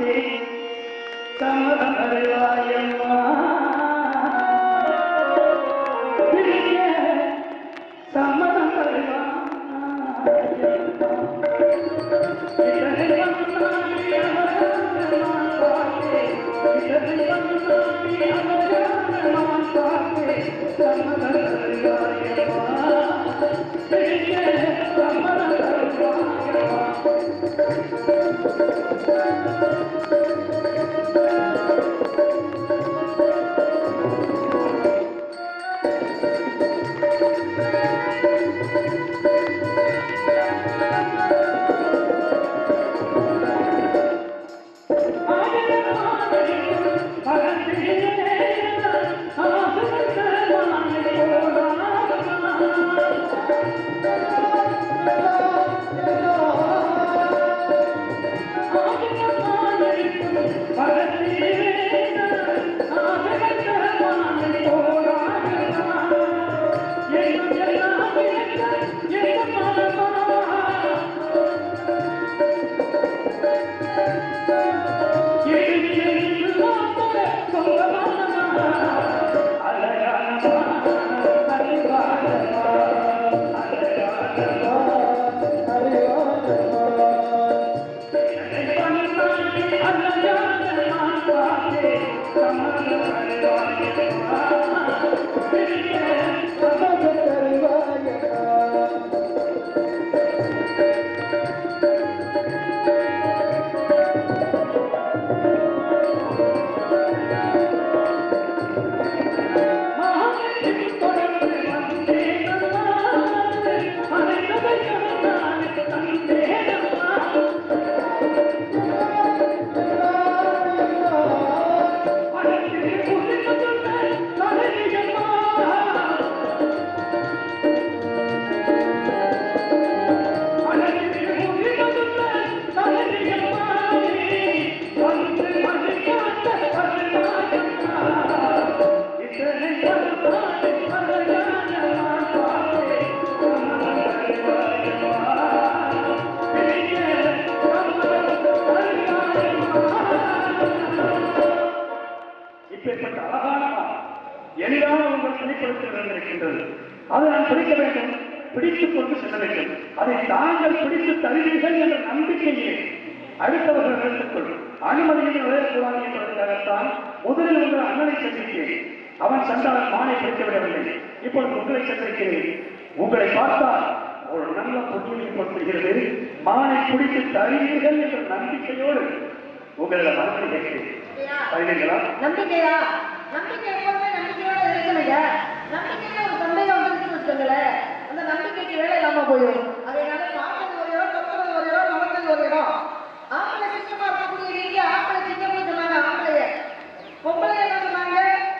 காத்தே சமரம் அறிவாயம்மா பிரிய சம்மதம் அறிவாயம்மா இப்பேற்பட்ட அழகான எளிதான உங்கள் தனிப்படுத்தல் இருக்கின்றது அதை நான் பிடிக்க வேண்டும் பிடித்துக் கொண்டு செல்ல வேண்டும் அதை தாங்கள் பிடித்து தருவீர்கள் என்ற நம்பிக்கையே அடுத்தவர்கள் எடுத்துக்கொள் அனுமதியில் விளையக்கூடாது என்பதற்காகத்தான் முதலில் உங்கள் அண்ணனை சந்தித்தேன் அவன் சண்டாளன் மானை பிடிக்க விடவில்லை இப்பொழுது உங்களை சந்திக்கிறேன் உங்களை பார்த்தால் ஒரு நல்ல பொருள் கொடுத்துகிறது மானை பிடித்து தருவீர்கள் என்ற நம்பிக்கையோடு உங்களிடம் அனுமதி கேட்கிறேன் தருவீர்களா நம்பிக்கையா நம்பிக்கை எப்பவுமே நம்பிக்கையோட இருக்கணுங்க நம்பிக்கையில ஒரு சந்தேகம் வந்துருச்சுன்னு வச்சுக்கோங்களேன் அந்த நம்பிக்கைக்கு வேலை இல்லாம போயிடும் அதனால பார்த்தது ஒரு இடம் கத்துறது ஒரு இடம் நடந்தது ஒரு இடம் ஆம்பளை சிங்கமா இருக்கக்கூடிய நீங்க ஆம்பளை சிங்கம்னு சொன்னாங்க ஆம்பளைய பொம்பளை என்ன சொன்னாங்க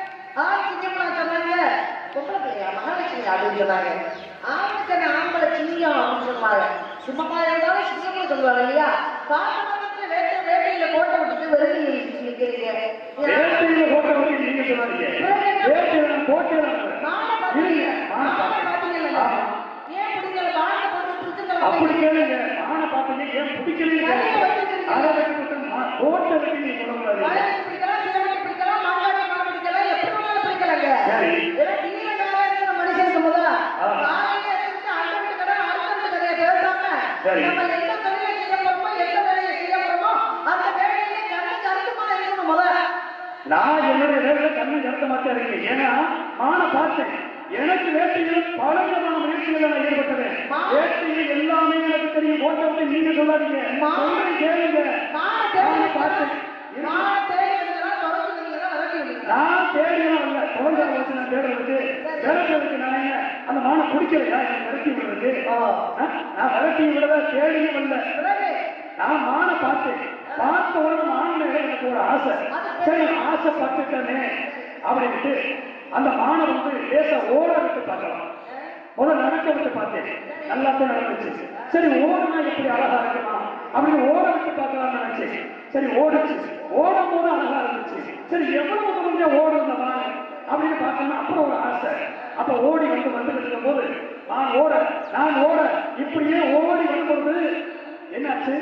ஆண் சிங்கம்னா சொன்னாங்க பொம்பளை பிள்ளையா மகாலட்சுமி அப்படின்னு சொன்னாங்க ஆம்பளை ஆம்பளை சிங்கம் அப்படின்னு சொல்லுவாங்க சும்மா இருந்தாலும் சிங்கம்னு சொல்லுவாங்க இல்லையா பாசமரத்துல வேட்டை வேட்டையில கோட்டை விட்டுட்டு வெறும் நிற்கிறீங்க வேட்டையில போட்ட பத்தி நீங்க சொல்லாதீங்க வேட்டையில போட்டு மாலை பாத்தீங்க மாலை பாத்தீங்கல்ல ஏன் பிடிக்கல மாலை போட்டு பிடிச்சிருக்கலாம் அப்படி கேளுங்க ஆனை பார்த்தீங்க ஏன் பிடிக்கலீங்க அதை வச்சு மட்டும் மா- போட்ட வச்சு நீங்க சொல்லக்கூடாது வளையல் பிடிக்கலாம் சிலவனை பிடிக்கலாம் மாங்காய் மரம் பிடிக்கலாம் எப்படி வேணாலும் பிடிக்கலாங்க சரி. ஏன்னா நீல மேல இருக்கிற மனுஷனுக்கு முதல்ல ஆ. காலையில எடுத்துட்டு அண்டவிட்டு கடை அறுக்கவிட்டு கடையை பேசாம சரி. நம்ம எந்த வேலையை செய்ய போறோமோ எந்த வேலையை செய்ய போறோமோ அந்த வேலையில கண்ணு கருத்துமா இருக்கணும் முதல்ல நான் என்னுடைய வேலையில கண்ணு கருத்த மாட்டேன் இருக்கேன் ஏன்னா மானை பார்த்தேன் எனக்கு வேட்டையில் பல விதமான முயற்சிகளை நான் ஈடுபட்டேன் வேட்டையில் எல்லாமே எனக்கு தெரியும் போட்ட வந்து நீங்க சொல்லாதீங்க சொல்றேன் கேளுங்க மாலை மானை தேடி பார்த்தேன் மாலை தேடி எடுத்தா தொடர்ந்து நீங்க விரட்டி விடுங்க நான் தேடியெல்லாம் இல்ல குழந்தை வச்சு நான் தேடுறதுக்கு விரட்டுறதுக்கு நான் என்ன அந்த மானை பிடிக்கலையா எனக்கு விரட்டி விடுறது ஆ? நான் விரட்டி விடல தேடியும் இல்ல பிறகு நான் மானை பார்த்தேன் பார்த்த உடனே மான் மேல எனக்கு ஒரு ஆசை சரி ஆசைப்பட்டுட்டேனே அப்படின்ட்டு அந்த மானை வந்து லேசா ஓட விட்டு பார்க்கலாம் முதல்ல நடக்க விட்டு பார்த்தேன் நல்லா தான் நடந்துச்சு சரி ஓடுனா எப்படி அழகா இருக்குமா அப்படின்னு ஓட விட்டு பார்க்கலாம்னு நினைச்சேன் சரி ஓடுச்சு ஓடும் போது அழகா இருந்துச்சு சரி எவ்வளவு தூரம் தான் ஓடும் இந்த மான் அப்படின்னு பார்த்தோம்னா அப்புறம் ஒரு ஆசை அப்ப ஓடி வந்து வந்துட்டு இருக்கும் போது நான் ஓட நான் ஓட இப்படியே ஓடி வரும்பொழுது என்னாச்சு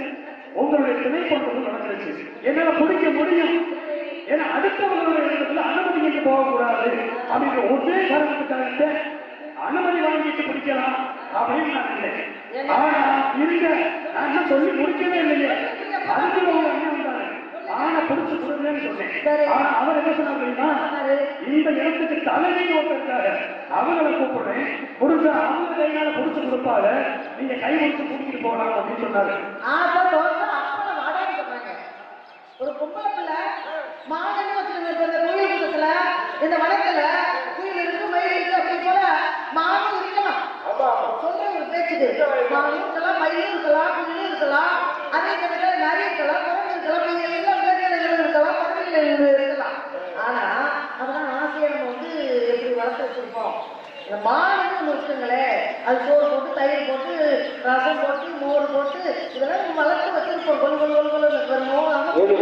உங்களுடைய துணை கொண்டு நடந்துருச்சு என்னால பிடிக்க முடியும் ஏன்னா அடுத்தவங்களுடைய இடத்துல அனுமதி இட்டு போகக்கூடாது அப்படிங்கிற ஒரே காரணத்துக்காக அனுமதி வாங்கிட்டு பிடிக்கலாம் அப்படின்னு நான் நினைக்கிறேன் ஆனா இருங்க நான் என்ன சொல்லி முடிக்கவே இல்லையே அதுக்கு உங்க அண்ணன் வந்தாரு ஆனா பிடிச்சு கொடுங்கன்னு சொன்னேன் ஆனா அவர் என்ன சொன்னார் தெரியுமா இந்த இடத்துக்கு தலைமை ஒருத்தருக்காக அவங்களை கூப்பிடுறேன் புடிச்சா அவங்க கையால புடிச்சு கொடுப்பாங்க நீங்க கை முடிச்சு கூட்டிட்டு போகலாம் அப்படின்னு சொன்னாரு ஆசை தோசை அப்பளம் வடைன்னு சொன்னாங்க. ஒரு பொம்பளை பிள்ளை மாடன்னு வச்சிருந்த இப்ப இந்த கோயில் கூட்டத்துல இந்த வடக்குல குயில் இருக்கு மயில் இருக்கு அப்படி போல மானும் இருக்கலாம் சொல்ற ஒரு பேச்சுது மானும் இருக்கலாம் மயிலும் இருக்கலாம் குயிலும் இருக்கலாம் அதே நேரத்துல நிறைய இருக்கலாம் குரங்கு இருக்கலாம் நீங்க எல்லாம் விலங்குகள் இருக்கலாம் பறவைகள் இருக்கலாம் ஆனா அதெல்லாம் ஆசையை நம்ம வந்து எப்படி வளர்த்து வச்சிருப்போம் இந்த மாடுன்னு ஒண்ணு வச்சுங்களேன் அது சோறு போட்டு தயிர் போட்டு ரசம் போட்டு மோர் போட்டு இதெல்லாம் நம்ம வளர்த்து வச்சிருப்போம் கொல் கொல் கொல் கொல் வரணும்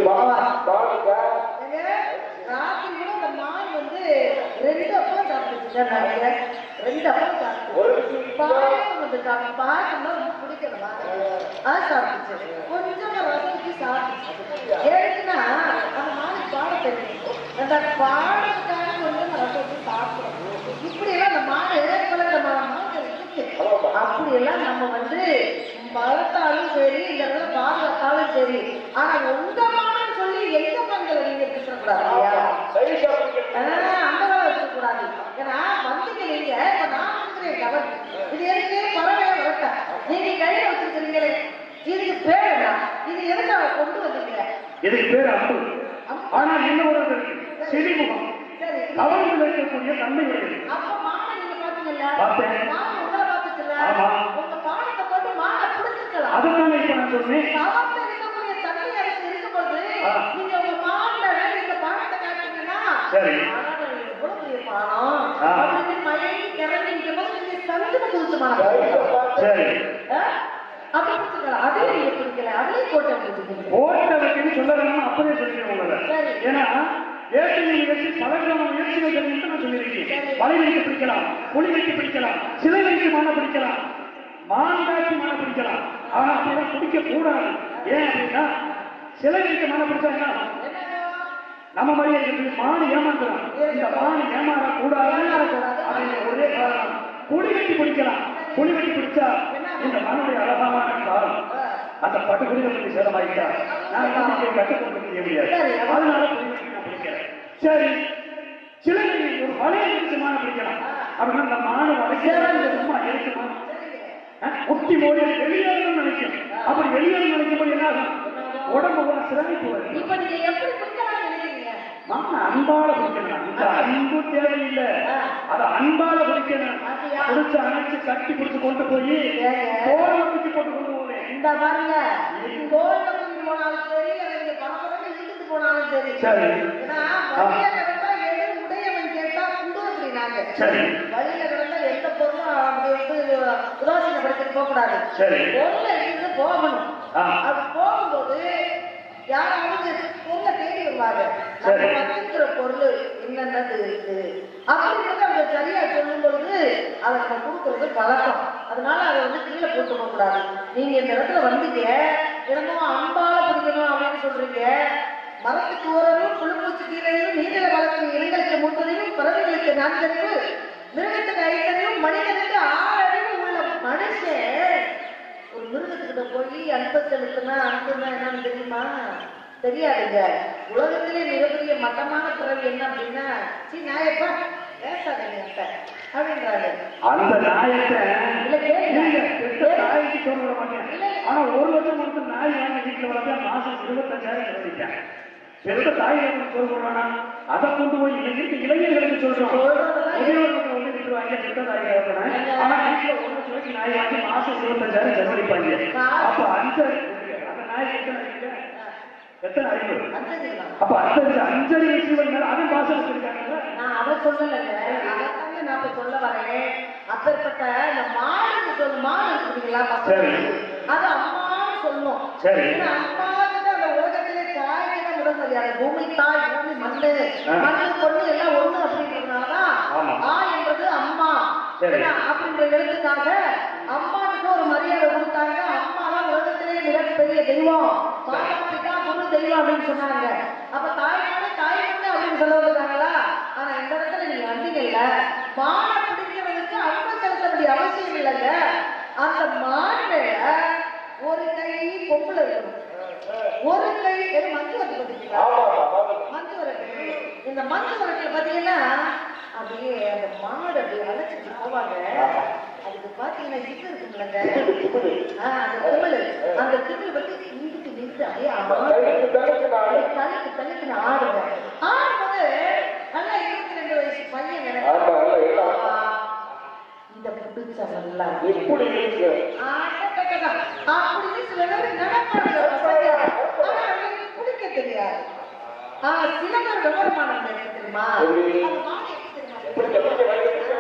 ஏங்க, ராத்திரி கூட இந்த மான் வந்து ரெண்டு அப்பம் சாப்பிட்டுச்சு நினைக்கிறேன் ரெண்டு அப்பம் சாப்பிட்டு பாயம் வந்து சாப்பிட்டு பாயம்னா ரொம்ப பிடிக்கும் மான் அது சாப்பிட்டுச்சு கொஞ்சமா ரசிச்சு சாப்பிட்டுச்சு ஏன்னா அந்த மானுக்கு பாட தெரியும் அந்த பாடத்துக்காக கொஞ்சம் ரசத்தை சாப்பிடும் இப்படி எல்லாம் அந்த மாடு பல மாடு இருக்கு அப்படி எல்லாம் நம்ம வந்து வளர்த்தாலும் சரி இந்த இடத்துல பாதுகாத்தாலும் சரி ஆனா உங்க மாடுன்னு சொல்லி எங்க மான்களை நீங்க பேசக்கூடாது இல்லையா ஆஹ், அந்த வேலை வச்சுக்கூடாது ஏன்னா வந்தீங்க நீங்க இப்ப நான் வந்துக்கிறேன் கவர் இது எதுக்கு பறவையா வளர்த்த நீங்க கையில வச்சிருக்கிறீங்களே இதுக்கு பேர் என்ன இது எதுக்காக கொண்டு வந்தீங்க இதுக்கு பேர் அப்பு ஆனா என்ன ஒரு செடிமுகம் சரி கவர்ந்து வைக்கக்கூடிய தன்மை உடையது அப்ப மானை நீங்க பாத்தீங்கல்ல பார்த்தேன். மான் உங்களை பாத்துச்சுல்ல ஆமா. உங்க பானத்தை போட்டு மானை பிடிச்சிருக்கலாம் அதுதானே இப்ப நான் சொன்னேன் கவர்ந்து இருக்கக்கூடிய தண்ணி அரசு இருக்கும்போது ஆ. நீங்க உங்க மான்ல இந்த பானத்தை காட்டுறீங்கன்னா சரி. அடடா, இது இவ்வளவு பெரிய பானம் ஆ. அப்படின்னு மயங்கி கிறங்கி நிக்கும்போது நீங்க சந்துன்னு குதிச்சு மானம் சரி அப்படி பிடிச்சிக்கலாம் அதுலயும் நீங்க பிடிக்கல அதுலயும் கோட்டை பிடிச்சிருக்கீங்க ஓட்ட வைக்கணும்னு சொல்ல வேணும்னு அப்பவே சொல்லிடுறேன் உங்களை சரி. ஏன்னா வேட்டையை வச்சு பலகிராம முயற்சி வைக்கணும்னு நான் சொல்லியிருக்கேன் சரி. மலை வைத்து பிடிக்கலாம் புலி வைத்து பிடிக்கலாம் சிலை வைத்து மான பிடிக்கலாம் மான்காட்சி மான பிடிக்கலாம் ஆனா அப்படிலாம் பிடிக்க கூடாது ஏன் அப்படின்னா சிலை வைத்து மான பிடிச்சா என்ன ஆகும்? நம்ம மாதிரியே இருக்கு மான் ஏமாந்துடும் இந்த மான் ஏமாற கூடாது அப்படிங்கிற ஒரே காரணம் புலி வெட்டி பிடிக்கலாம் புலி வெட்டி பிடிச்சா இந்த மனுடைய அழகான காலம் அந்த பட்டுக்குடியை பற்றி சேதமாயிட்டா நான் நம்பிக்கையை கட்டுக்கொண்டு செய்ய முடியாது அதனால புலி வெட்டி நான் பிடிக்கிறேன் சரி சில ஒரு வலையை வச்சு மான பிடிக்கலாம் அப்படின்னா இந்த மானு வளைக்க சும்மா இருக்குமா அஹ், முட்டி மோடி வெளியேறணும்னு நினைக்கும் அப்படி வெளியேறணும் நினைக்கும் போது என்ன ஆகும் உடம்பு ஒரு சிறப்பு வரும் இப்ப நீங்க எப்படி பிடிக்கலாம்னு நினைக்கிறீங்க மாமா அன்பால பிடிக்கணும் இந்த அன்பு தேவையில்லை அத அன்பால பிடிக்கணும் அப்படியா? பிடிச்சு அணைச்சு கட்டி பிடிச்சு கொண்டு போய் ஏங்க? தோலை தூக்கி போட்டு கொண்டு போவேன் இந்த பாருங்க கோல்ல தூக்கி போனாலும் சரி அல்லது பணப்படம் இழுத்துட்டு போனாலும் சரி சரி. ஏன்னா வழியில கிடந்தா எடு உடையவன் கேட்டா குடு அப்படின்னாங்க சரி வழியில கிடந்தா எந்த பொருளும் அப்படி வந்து உதாசீனப்படுத்திட்டு போக கூடாது சரி. பொருளை இருந்து போகணும் ஆ. அது போகும்போது யாராவது பொருளை தேடி வருவாங்க நம்ம சரி. வச்சிருக்கிற பொருள் என்னென்னது இருக்கு அப்படின்றத அவங்க சரியா சொல்லும் பொழுது அதை நம்ம கொடுக்கறது பழக்கம் அதனால அதை வந்து கீழே போட்டு போக கூடாது நீங்க இந்த இடத்துல வந்தீங்க என்னமோ அன்பால பிடிக்கணும் அப்படின்னு சொல்றீங்க மரத்துக்கு ஓரமும் புழுப்பூச்சி கீரையும் நீரில வளர்க்கும் இலைகளுக்கு முப்பதையும் பறவைகளுக்கு நான்கறிவு மிருகத்துக்கு ஐந்தறிவும் மனிதனுக்கு ஆறறிவு உள்ள மனுஷன் ஒரு மிருகத்துக்கிட்ட போய் அன்பை செலுத்தினா அன்புனா என்னன்னு தெரியுமா தெரியாதுங்க உலகத்திலே மிகப்பெரிய மட்டமான பிறவி என்ன அப்படின்னா சி நாயப்பா பேசாதீங்க அத்தை அப்படின்றாரு அந்த நாயத்தை இல்ல, கேளுங்க. நீங்க பெத்த நாய்க்கு சொல்ல விட மாட்டேன் ஆனா ஒரு லட்சம் கொடுத்து நாய் வாங்கி வீட்டுல வளர்த்தா மாசம் இருபத்தஞ்சாயிரம் செலவழிட்டேன் பெத்த தாய் சொல்ல சொல்றானா அதை கொண்டு போய் இன்னைக்கு இருக்க இளைஞர்களுக்கு சொல்றோம் முதியோர்களுக்கு வந்து விட்டுருவாங்க பெத்த தாய் வளர்த்தன ஆனா வீட்டுல ஒரு லட்சம் ரூபாய்க்கு நாய் வாங்கி மாசம் இருபத்தஞ்சாயிரம் செலவழிப்பாங்க அப்ப அந்த அந்த நாய் எத்தனை அறிவு? எத்தனை அறிவு அஞ்சலிங்களா அப்ப அஞ்சு அஞ்சரை வயசு மேல அதுவும் பாசம் வச்சிருக்காங்கல்ல நான் அதை சொல்லலைங்க அதைத்தாங்க நான் இப்ப சொல்ல வரேன் அப்பேற்பட்ட இந்த மாடு சொல்லு மாடு இருக்குதுங்களா சரி. அது அம்மான்னு சொல்லணும் சரி. ஏன்னா அம்மாவுக்கு தான் அந்த உலகத்திலே தாய்க்கு தான் முதல் மரியாதை பூமி தாய் பூமி மண்ணு ஆ. மண்ணு பொண்ணு எல்லாம் ஒண்ணு அப்படின்றதுனாலதான் ஆமா. ஆ என்பது அம்மா சரி. ஏன்னா, அப்படின்ற எழுத்துக்காக அம்மாவுக்கு ஒரு மரியாதை கொடுத்தாங்க அம்மா தான் உலகத்திலே மிகப்பெரிய தெய்வம் மாதா பிதா குரு தெய்வம் அப்படின்னு சொன்னாங்க அப்ப தாய்நாடு தாய் மண்ணு அப்படின்னு சொல்ல வந்தாங்களா ஆனா இந்த இடத்துல நீங்க வந்தீங்கல்ல மானை பிடிக்கிறதுக்கு அன்பு செலுத்த வேண்டிய அவசியம் இல்லைங்க அந்த மான் மேல ஒரு கை பொம்பளை இருக்கணும் ஒரு கை எது மஞ்சு வந்து பார்த்தீங்களா மஞ்சு வரட்டு இந்த மஞ்சு வரட்டுல பாத்தீங்கன்னா அப்படியே அந்த மாடு அப்படியே அழைச்சிட்டு போவாங்க அதுக்கு பாத்தீங்கன்னா இது இருக்குங்களங்க ஆ, அந்த குமிழ் அந்த குமிழ் வந்து இங்கிட்டு நின்று அப்படியே ஆடுங்க. தனிக்கு தனிக்கு நான் ஆடுவேன் ஆடும்போது நல்லா இருபத்தி ரெண்டு வயசு பையன் எனக்கு ஆ, இந்த பிடிச்ச நல்லா ஆட்டக்கட்டக்கா. அப்படின்னு சில பேர் நினைப்பாங்க பசங்க. ஆனா அவங்களுக்கு குடிக்க தெரியாது ஆ, சில பேர் விவரமானவங்க இருக்கு தெரியுமா அந்த மாடு எப்படி தெரியுமா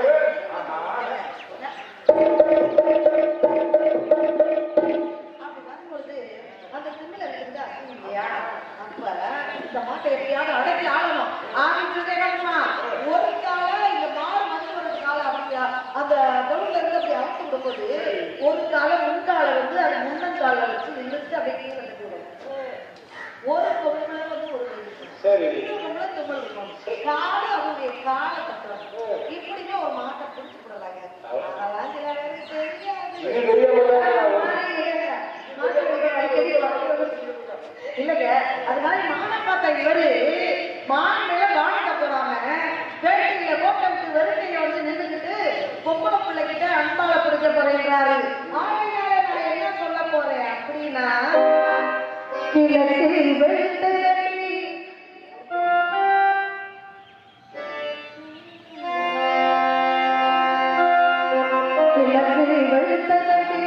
அப்படி வரும்பொழுது அந்த திமில இருக்கிறது அசிங்கம் இல்லையா? அப்ப இந்த மாட்டை எப்படியாவது அடக்கி ஆளணும். ஆரம்பிச்சதே என்னம்மா? ஒரு கால இந்த மாடு வந்து ஒரு கால அப்படி அந்த தொழுல இருந்து அப்படி அவுத்து விடும்போது ஒரு கால முன்கால வந்து அது முன்னங்கால வச்சு இழுத்து அப்படியே கீழே தட்டி விடும். ஒரு பொம்பளை வந்து ஒரு கை இருக்கும். இன்னொரு பொம்பளை தும்மல் இருக்கும். காலு அவருடைய காலை தட்டுவாங்க. இப்படிதான் ஒரு மாட்டை பிடிச்சு விடலாங்க. அதெல்லாம் சில பேருக்கு தெரியாது. இல்லங்க அது மாதிரி மானை பார்த்த இவரு மான் மேல வானத்தை போறாங்க வேட்டையில கோட்டத்துக்கு வெறுக்கையில வந்து நின்றுக்கிட்டு பொம்பளை பிள்ளைகிட்ட அன்பால பிடிக்க போறேன்றாரு ஆகையால நான் என்ன சொல்ல போறேன் அப்படின்னா கிழக்கு வெளுத்தடி கிழக்கு வெளுத்தடி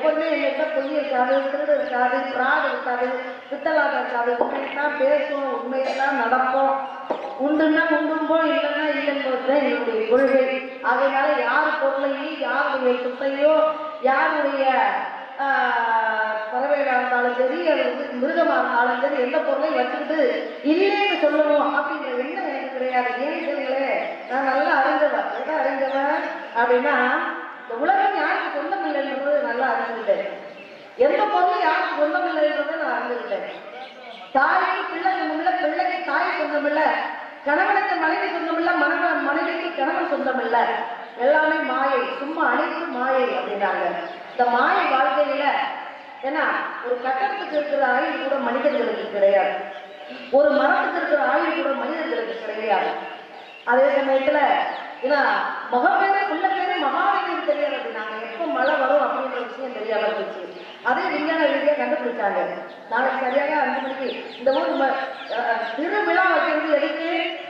எப்பவுமே எங்கிட்ட பொய் இருக்காது திருடு இருக்காது பிராடு இருக்காது பித்தலாட்டம் இருக்காது உண்மையெல்லாம் பேசுவோம் உண்மையெல்லாம் நடப்போம் உண்டுன்னா உண்டும்போம் இல்லைன்னா இல்லைன்றது தான் என்னுடைய கொள்கை அதனால யார் பொருளையும் யாருடைய சுத்தையோ யாருடைய ஆஹ், பறவைகளா இருந்தாலும் சரி அது வந்து மிருகமா இருந்தாலும் சரி எந்த பொருளையும் வச்சுக்கிட்டு இல்லைன்னு சொல்லணும் அப்படிங்கிற எண்ணம் எனக்கு கிடையாது ஏன் கேளுங்களே நான் நல்லா அறிஞ்சவன் எதை அறிஞ்சவன் அப்படின்னா இந்த உலகம் யாருக்கு சொந்தம் இல்லைன்றது நல்லா அறிஞ்சுக்கிட்டேன் எந்த பொருளும் யாருக்கு சொந்தம் இல்லைன்றதை நான் அறிஞ்சுக்கிட்டேன் தாய்க்கு பிள்ளை சொந்தமில்ல பிள்ளைக்கு தாய் சொந்தமில்ல கணவனுக்கு மனைவி சொந்தமில்ல மனவன் மனைவிக்கு கணவன் சொந்தமில்ல எல்லாமே மாயை சும்மா அனைத்து மாயை அப்படின்னாங்க இந்த மாயை வாழ்க்கையில ஏன்னா ஒரு கட்டடத்துக்கு இருக்கிற ஆயுள் கூட மனிதர்களுக்கு கிடையாது ஒரு மரத்துக்கு இருக்கிற ஆயுள் கூட மனிதர்களுக்கு கிடையாது அதே சமயத்துல ஏன்னா முகப்பேரு உள்ள பேரு மகாவியம் தெரியாது அப்படின்னாங்க எப்போ மழை வரும் அப்படின்ற விஷயம் தெரியாம இருந்துச்சு அதே விஞ்ஞான ரீதியா கண்டுபிடிச்சாங்க நாளைக்கு சரியாக அஞ்சு மணிக்கு இந்த ஊர் ம- அஹ், திருவிழா வைக்கிறது எதுக்கு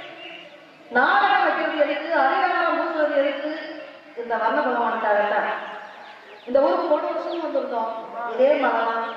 நாடகம் வைக்கிறது எதுக்கு அரிகாரம் மூசுவது எதுக்கு இந்த வர்ண பகவானுக்காகத்தான் இந்த ஊருக்கு போன வருஷம் வந்திருந்தோம் இதே மகளாம்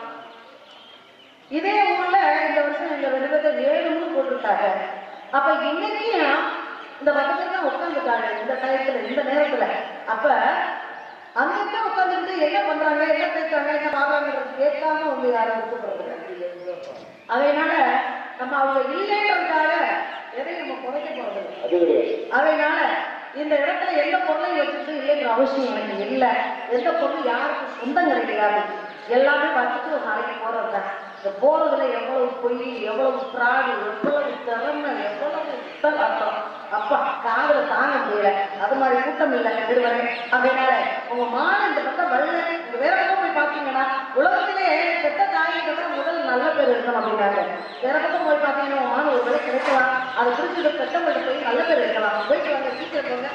இதே ஊர்ல இந்த வருஷம் இந்த விருதத்தை வேணும்னு போட்டிருக்காங்க அப்ப இன்னைக்கும் இந்த பக்கத்துல தான் உட்காந்துருக்காங்க இந்த டயத்துல இந்த நேரத்துல அப்ப அங்கிட்ட உட்காந்துட்டு என்ன பண்றாங்க என்ன பேசுறாங்க என்ன பாக்குறாங்கிறது கேட்காம வந்து யாரும் விட்டுப்படுறது அதனால நம்ம அவங்க இல்லைன்றதுக்காக எதையும் நம்ம குறைக்க போறது இல்லை. அது கிடையாது அதனால இந்த இடத்துல எந்த பொருளையும் வச்சுட்டு இல்லைங்கிற அவசியம் எனக்கு இல்லை எந்த பொருள் யாருக்கும் சொந்தம் கிடையாது எல்லாமே வச்சுட்டு ஒரு நாளைக்கு போறது தான் இந்த போறதுல எவ்வளவு பொய் எவ்வளவு பிராடு எவ்வளவு திறமை எவ்வளவு அர்த்தம் அப்பா காதல தாங்க முடியல அது மாதிரி கூட்டம் இல்லை விடுவரே அதனால உங்க மான இந்த பக்கம் வரல இந்த வேற பக்கம் போய் பாத்தீங்கன்னா உலகத்திலே பெத்த தாயிட்ட முதல் நல்ல பேர் இருக்கணும் அப்படின்னாங்க வேற பக்கம் போய் பாத்தீங்கன்னா உங்க மான ஒரு வேலை கிடைக்கலாம் அதை குறிச்சு பெத்தவங்கள்ட்ட போய் நல்ல பேர் இருக்கலாம் போயிட்டு வாங்க சீக்கிரம் போங்க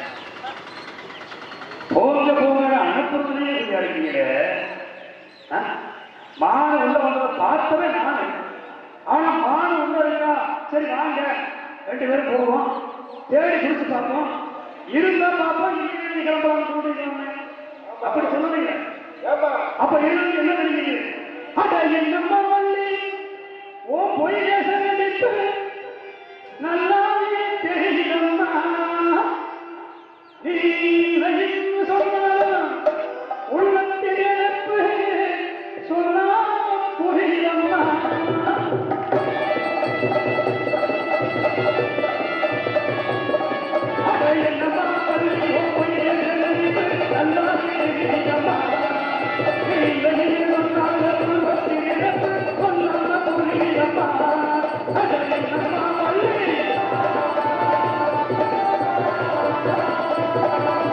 போங்க போங்க அனுப்புறதுலயே சரியா இருக்கீங்களே ஆ? மான் உள்ள வந்ததை பார்த்தவே நானு ஆனா மான் உள்ள இருக்கா சரி வாங்க ரெண்டு பேரும் போவோம் தேடி குடிச்சு பார்ப்போம் இருந்தா பார்ப்போம் நீங்க கிளம்பலாம் சொல்றீங்க அப்படி சொல்லுறீங்க ஏப்பா அப்ப எழுந்து என்ன தெரியுது அட என்னம்மா வள்ளி ஓ பொய் பேச வேண்டிட்டு நல்லாவே தெரியுதம்மா நீரையும் சொன்னா உள்ளத்தில் இழப்பு சொன்னா புரியம்மா அட என்னம்மா வள்ளி ஓ பொய் பேச வேண்டிட்டு நல்லாவே தெரியுதம்மா Thank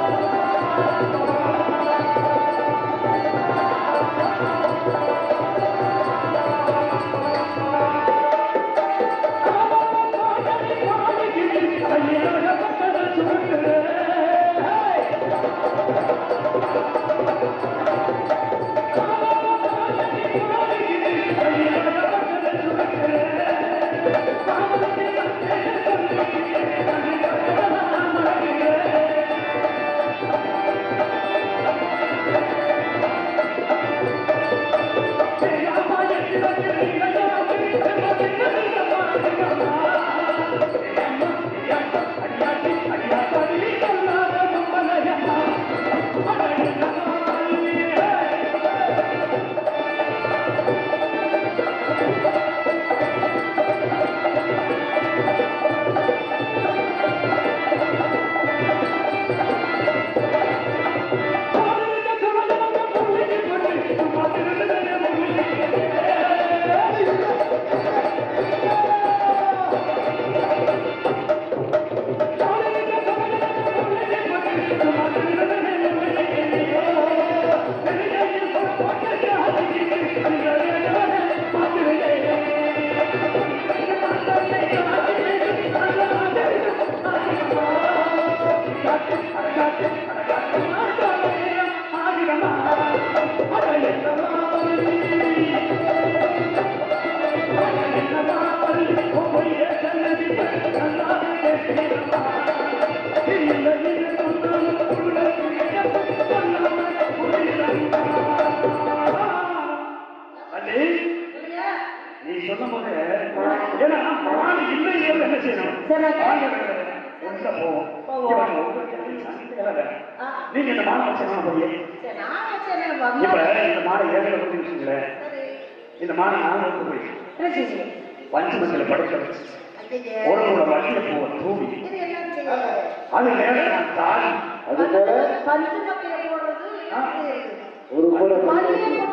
நீ சொல்லும் போது ஏன்னா மாடு இல்லை இல்லை என்ன செய்யணும் சரி. மாடு ஒன்றுல போவோம் போவோம். இப்ப நம்ம உங்களுக்கு எனக்கு சந்தேகம் இல்லை. ஆ. நீங்க இந்த மாடை வச்சுக்கலாம் போய் சரி, நான் வச்சேன் இப்ப வந்தா- இந்த மாடை ஏழை வந்து வச்சுங்களேன் சரி. இந்த மாடை நான் வந்து போய் என்ன செய்யுங்க? பஞ்சமத்தில் படுக்க வச்சு ஐயையே. ஒரு கூட வண்டியில போவ தூவி இது என்ன செய்யுங்க? அது மேல நான் தாடி அது போல பஞ்சு மட்டையை போடுறது ஆ. என்ன செய்யுது? ஒரு கூட மணியை